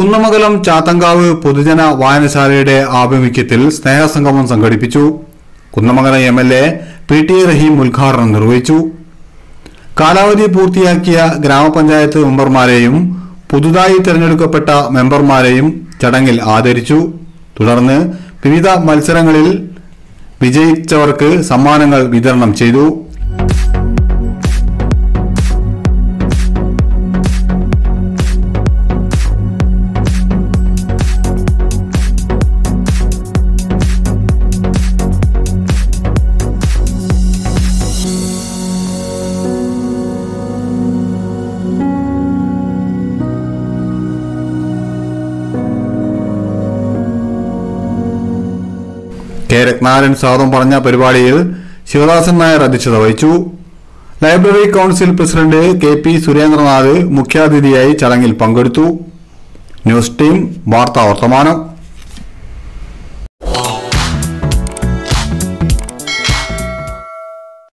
കുന്നമംഗലം ചാത്തങ്കാവ് പൊതുജന വായനശാലയുടെ ആഭിമുഖ്യത്തിൽ സ്നേഹസംഗമം സംഘടിപ്പിച്ചു Kunnamangalam M L A P T Rahim ഉദ്ഘാടനം നിർവഹിച്ചു കാലാവധി പൂർത്തിയാക്കിയ ഗ്രാമപഞ്ചായത്ത് മെമ്പർമാരെയും പുതുതായി തിരഞ്ഞെടുക്കപ്പെട്ട മെമ്പർമാരെയും ചടങ്ങിൽ ആദരിച്ചു തുടർന്ന് വിവിധ മത്സരങ്ങളിൽ വിജയിച്ചവർക്ക് സമ്മാനങ്ങൾ വിതരണം ചെയ്തു കെ രത്നാകരൻ സ്വാഗതം പറഞ്ഞ പരിപാടിയിൽ ശിവദാസൻ നായർ അധ്യക്ഷത വഹിച്ചു library council president K P Surendranath മുഖ്യാതിഥിയായി ചടങ്ങിൽ പങ്കെടുത്തു ന്യൂസ് ടീം വാർത്താ വർത്തമാനം